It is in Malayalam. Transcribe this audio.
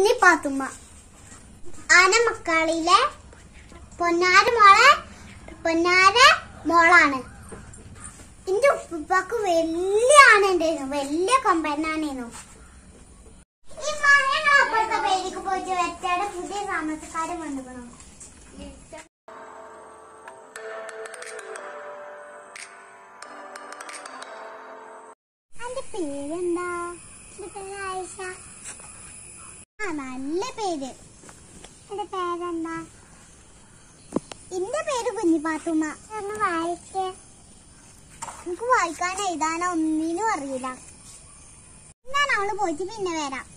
കുഞ്ഞി പാത്തുമ്മ ആന മക്കളിലെ പൊന്നാര മോളെ പൊന്നാര മോളാണ് എന്റെ ഉപ്പാക്ക് വലിയ ആനണ്ടായിരുന്നു വലിയ കൊമ്പനാണേനു ഈ മഴ അപ്പുറത്തെ പേരിക്ക് പോയിട്ട് വെച്ചാടെ പുതിയ താമസക്കാരൻ വന്നിക്കണോ എന്റെ പേരെന്താ എന്റെ പേര് ആയിഷ ആ നല്ല പേര് എന്റെ പേരെന്താ എന്റെ പേര് കുഞ്ഞിപ്പാത്തുമ്മ ഒന്ന് വായിക്കേ എനിക്ക് വായിക്കാൻ എഴുതാനോ ഒന്നിനും അറിയില്ല ഞാൻ അവള് പോയിട്ട് പിന്നെ വരാം